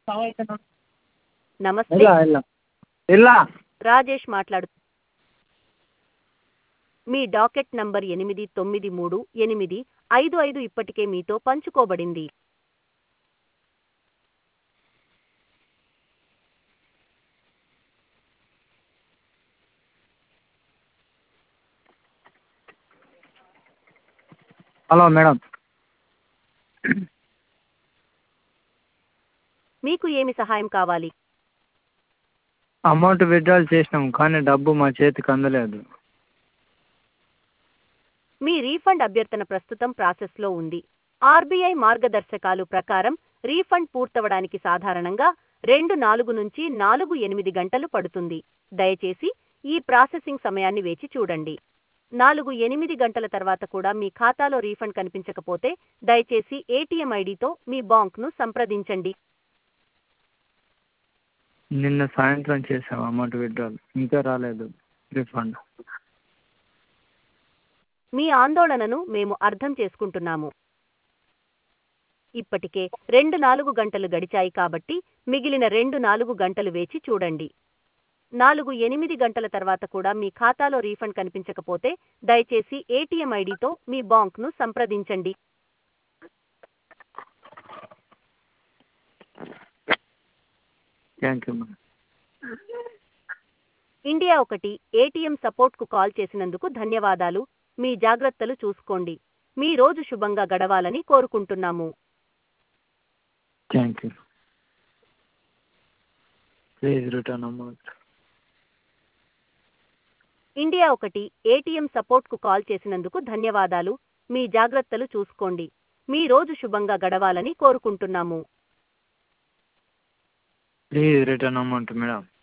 నమస్తే ಇಲ್ಲ ಇಲ್ಲ ಇಲ್ಲ రాజేష్ మాట్లాడు మీ డాకెట్ నంబర్ ఎనిమిది తొమ్మిది మూడు ఎనిమిది ఐదు ఐదు ఇప్పటికే మీతో పంచుకోబడింది హలో మేడం మీకు ఏమి సహాయం కావాలి అమౌంట్ విత్డ్రాల్ చేసినాం కానీ డబ్బు మా చేతికి అందలేదు మీ రీఫండ్ అభ్యర్థన ప్రస్తుతం ప్రాసెస్లో ఉంది ఆర్బీఐ మార్గదర్శకాలు ప్రకారం రీఫండ్ పూర్తవడానికి సాధారణంగా రెండు నాలుగు నుంచి నాలుగు ఎనిమిది గంటలు పడుతుంది దయచేసి ఈ ప్రాసెసింగ్ సమయాన్ని వేచి చూడండి నాలుగు ఎనిమిది గంటల తర్వాత కూడా మీ ఖాతాలో రీఫండ్ కనిపించకపోతే దయచేసి ఏటీఎం ఐడితో మీ బాంక్ను సంప్రదించండి నిన్న సాయంత్రం చేసాం అమౌంట్ విత్డ్రాల్ ఇంకా రాలేదు రిఫండ్ మీ ఆందోళనను మేము అర్థం చేసుకుంటున్నాము ఇప్పటికే రెండు నాలుగు గంటలు గడిచాయి కాబట్టి మిగిలిన రెండు నాలుగు గంటలు వేచి చూడండి నాలుగు ఎనిమిది గంటల తర్వాత కూడా మీ ఖాతాలో రీఫండ్ కనిపించకపోతే దయచేసి ఏటీఎం ఐడితో మీ బాంక్ను సంప్రదించండి థ్యాంక్ యూ మేడం ఇండియా ఒకటి ఏటీఎం సపోర్ట్కు కాల్ చేసినందుకు ధన్యవాదాలు మీ జాగ్రత్తలు చూసుకోండి మీ రోజు శుభంగా గడవాలని కోరుకుంటున్నాము thank you please return amount India ఒకటి ఏటీఎం సపోర్ట్కు కాల్ చేసినందుకు ధన్యవాదాలు మీ జాగ్రత్తలు చూసుకోండి మీ రోజు శుభంగా గడవాలని కోరుకుంటున్నాము ప్లీజ్ రిటర్న్ అమౌంట్ మేడం